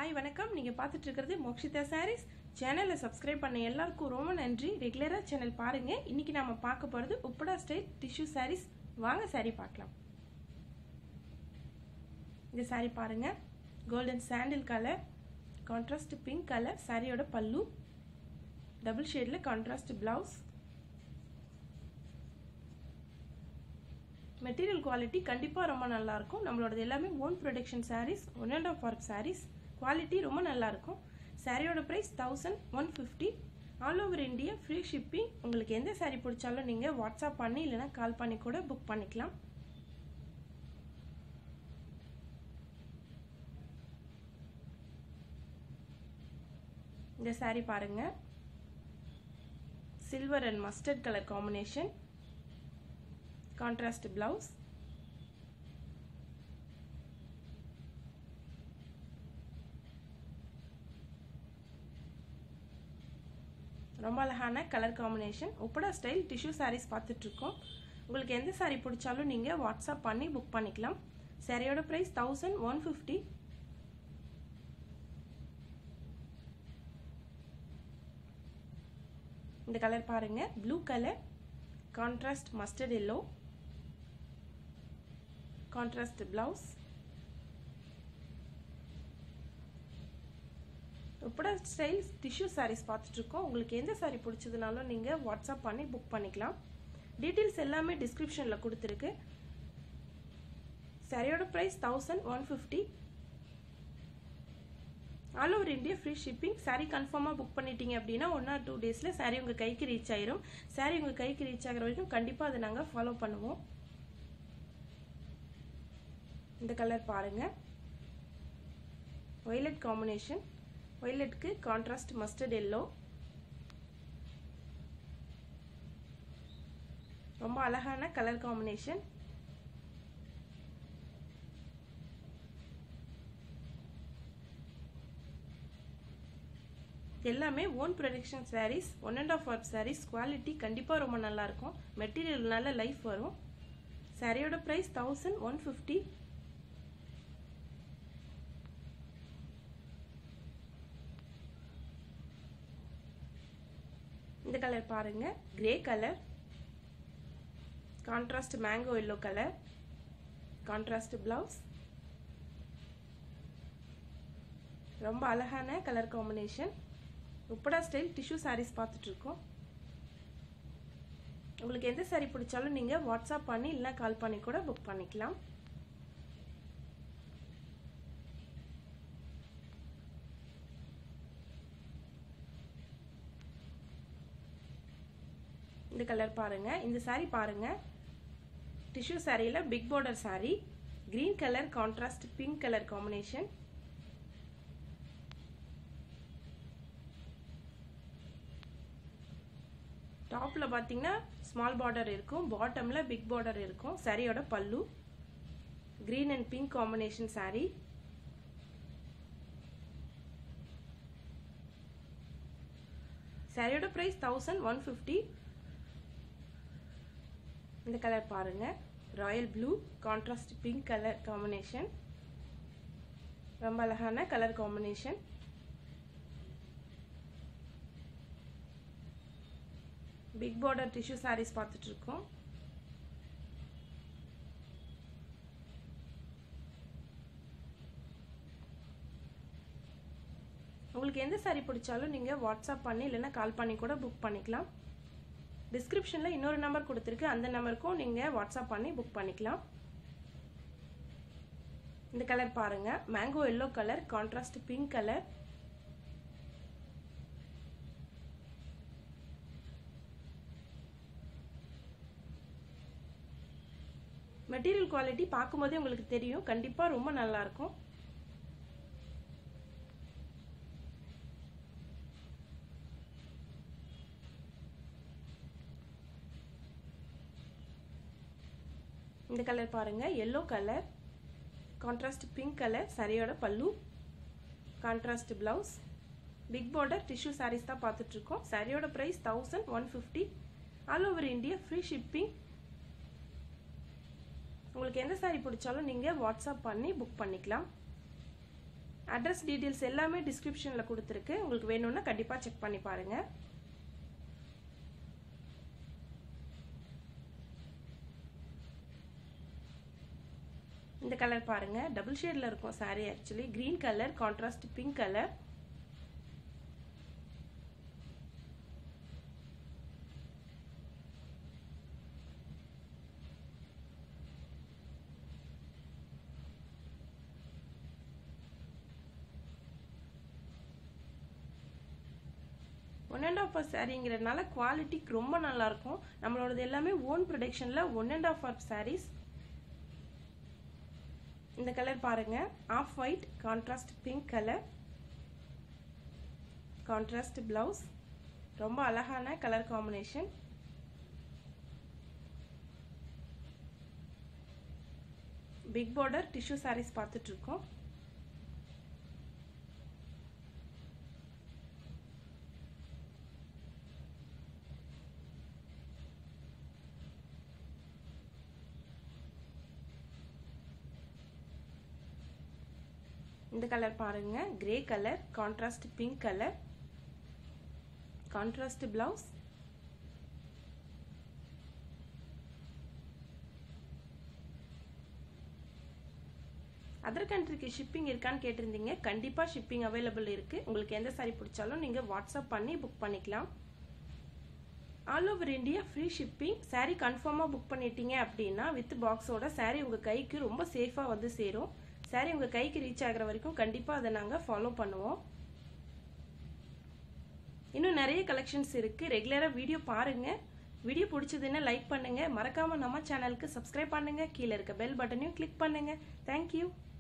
hi வணக்கம் நீங்கள் பார்த்துட்டு இருக்கிறது மோக்ஷிதா சாரீஸ் சேனலை சப்ஸ்கிரைப் பண்ண எல்லாருக்கும் ரொம்ப நன்றி ரெகுலராக சேனல் பாருங்கள் இன்றைக்கி நம்ம பார்க்க போகிறது உப்படா ஸ்டைல் டிஷ்யூ சாரீஸ் வாங்க சாரீ பார்க்கலாம் இந்த சாரீ பாருங்கள் golden sandal colour contrast pink colour சாரியோட பல்லு டபுள் ஷேடில் கான்ட்ராஸ்ட் ப்ளவுஸ் மெட்டீரியல் குவாலிட்டி கண்டிப்பாக ரொம்ப நல்லாயிருக்கும் நம்மளோடது எல்லாமே own production saris one and half work saris quality ரொம்ப நல்லாயிருக்கும் சாரியோட price thousand one fifty all over India free shipping உங்களுக்கு எந்த சாரீ பிடிச்சாலும் நீங்கள் வாட்ஸ்அப் பண்ணி இல்லைனா கால் பண்ணி கூட புக் பண்ணிக்கலாம் இந்த சாரீ பாருங்க silver and mustard colour combination contrast blouse ரொம்ப அழகான colour combination Uppada style tissue saris பார்த்துட்ருக்கோம் உங்களுக்கு எந்த சாரீ பிடிச்சாலும் நீங்கள் வாட்ஸ்அப் பண்ணி புக் பண்ணிக்கலாம் சாரியோட ப்ரைஸ் தௌசண்ட் ஒன் ஃபிஃப்டி இந்த கலர் பாருங்க blue colour contrast mustard yellow contrast blouse Uppada style tissue saris பார்த்துட்ருக்கோம் உங்களுக்கு எந்த சாரீ பிடிச்சதுனாலும் நீங்கள் வாட்ஸ்அப் பண்ணி புக் பண்ணிக்கலாம் டீட்டெயில்ஸ் எல்லாமே டிஸ்கிரிப்ஷனில் கொடுத்துருக்கு சாரியோட price thousand one fifty all over India free shipping sari கன்ஃபார்மாக புக் பண்ணிட்டீங்க அப்படின்னா ஒன் ஆர் டூ டேஸில் சாரீ உங்கள் கைக்கு ரீச் ஆயிரும் சாரீ உங்கள் கைக்கு ரீச் ஆகிற வரைக்கும் கண்டிப்பாக அதை நாங்கள் ஃபாலோ பண்ணுவோம் இந்த கலர் பாருங்கள் ஒய்லட் காம்பினேஷன் ஒய்லட்க்கு கான்ட்ராஸ்ட் மஸ்டர்ட் எல்லோ ரொம்ப அழகான கலர் காம்பினேஷன் எல்லாமே own production saris one and half work saris quality கண்டிப்பாக ரொம்ப நல்லாயிருக்கும் மெட்டீரியல் நல்ல லைஃப் வரும் சாரியோட ப்ரைஸ் தௌசண்ட் ஒன் ஃபிஃப்டி இந்த கலர் பாருங்க grey colour contrast mango yellow colour contrast blouse ரொம்ப அழகான colour combination Uppada style tissue saris பார்த்துட்ருக்கோம் உங்களுக்கு எந்த சாரீ பிடிச்சாலும் நீங்கள் வாட்ஸ்அப் பண்ணி இல்லைனா கால் பண்ணி கூட புக் பண்ணிக்கலாம் இந்த கலர் பாருங்க இந்த சாரீ பாருங்க டிஷ்யூ சாரியில் big border sari green colour contrast pink colour combination டாப்பில் பார்த்தீங்கன்னா ஸ்மால் பார்டர் இருக்கும் பாட்டமில் பிக் பார்டர் இருக்கும் சாரியோட பல்லு green and pink combination sari சாரியோட ப்ரைஸ் தௌசண்ட் ஒன் ஃபிஃப்டி இந்த கலர் பாருங்க royal blue contrast pink colour combination ரொம்ப அழகான colour combination big border tissue saris பார்த்துட்டு இருக்கோம் உங்களுக்கு எந்த சாரீ பிடிச்சாலும் நீங்கள் வாட்ஸ்அப் பண்ணி இல்லைன்னா கால் பண்ணி கூட புக் பண்ணிக்கலாம் டிஸ்கிரிப்ஷனில் இன்னொரு நம்பர் கொடுத்துருக்கு அந்த நம்பருக்கும் நீங்கள் வாட்ஸ்அப் பண்ணி புக் பண்ணிக்கலாம் இந்த கலர் பாருங்கள் mango yellow colour contrast pink colour material quality பார்க்கும்போதே உங்களுக்கு தெரியும் கண்டிப்பாக ரொம்ப நல்லாயிருக்கும் இந்த கலர் பாருங்க yellow colour contrast pink colour சரியோட பல்லு contrast blouse big border tissue saris தான் பார்த்துட்ருக்கோம் சாரியோட price thousand one fifty all over India free shipping உங்களுக்கு எந்த சாரீ பிடிச்சாலும் நீங்கள் வாட்ஸ்அப் பண்ணி புக் பண்ணிக்கலாம் அட்ரஸ் டீட்டெயில்ஸ் எல்லாமே டிஸ்கிரிப்ஷனில் கொடுத்துருக்கு உங்களுக்கு வேணும்னா கண்டிப்பாக செக் பண்ணி பாருங்கள் இந்த கலர் பாருங்க டபுள் ஷேட்ல இருக்கும் sorry actually green colour contrast pink colour one and half சாரீங்கிறதுனால குவாலிட்டி ரொம்ப நல்லா இருக்கும் நம்மளோடது எல்லாமே ஓன் ப்ரொடக்ஷனில் one and half half saris இந்த கலர் பாருங்க off white contrast pink colour contrast blouse ரொம்ப அழகான colour combination big border tissue saris பார்த்துட்டு இருக்கோம் இந்த கலர் பாருங்க grey colour contrast pink colour contrast blouse other கண்ட்ரிக்கு ஷிப்பிங் இருக்கான்னு கேட்டிருந்தீங்க கண்டிப்பாக ஷிப்பிங் அவைலபிள் இருக்குது உங்களுக்கு எந்த சாரி பிடிச்சாலும் நீங்கள் வாட்ஸ்அப் பண்ணி புக் பண்ணிக்கலாம் all over India free shipping sari கன்ஃபார்மாக புக் பண்ணிட்டீங்க அப்படின்னா வித் பாக்ஸோட சாரீ உங்கள் கைக்கு ரொம்ப சேஃபாக வந்து சேரும் சாரீ உங்கள் கைக்கு ரீச் ஆகிற வரைக்கும் கண்டிப்பாக அதை நாங்கள் ஃபாலோ பண்ணுவோம் இன்னும் நிறைய கலெக்ஷன்ஸ் இருக்குது ரெகுலராக வீடியோ பாருங்கள் வீடியோ பிடிச்சதுன்னா லைக் பண்ணுங்கள் மறக்காமல் நம்ம சேனலுக்கு சப்ஸ்கிரைப் பண்ணுங்கள் கீழே இருக்க பெல் பட்டனையும் கிளிக் பண்ணுங்கள் தேங்க்யூ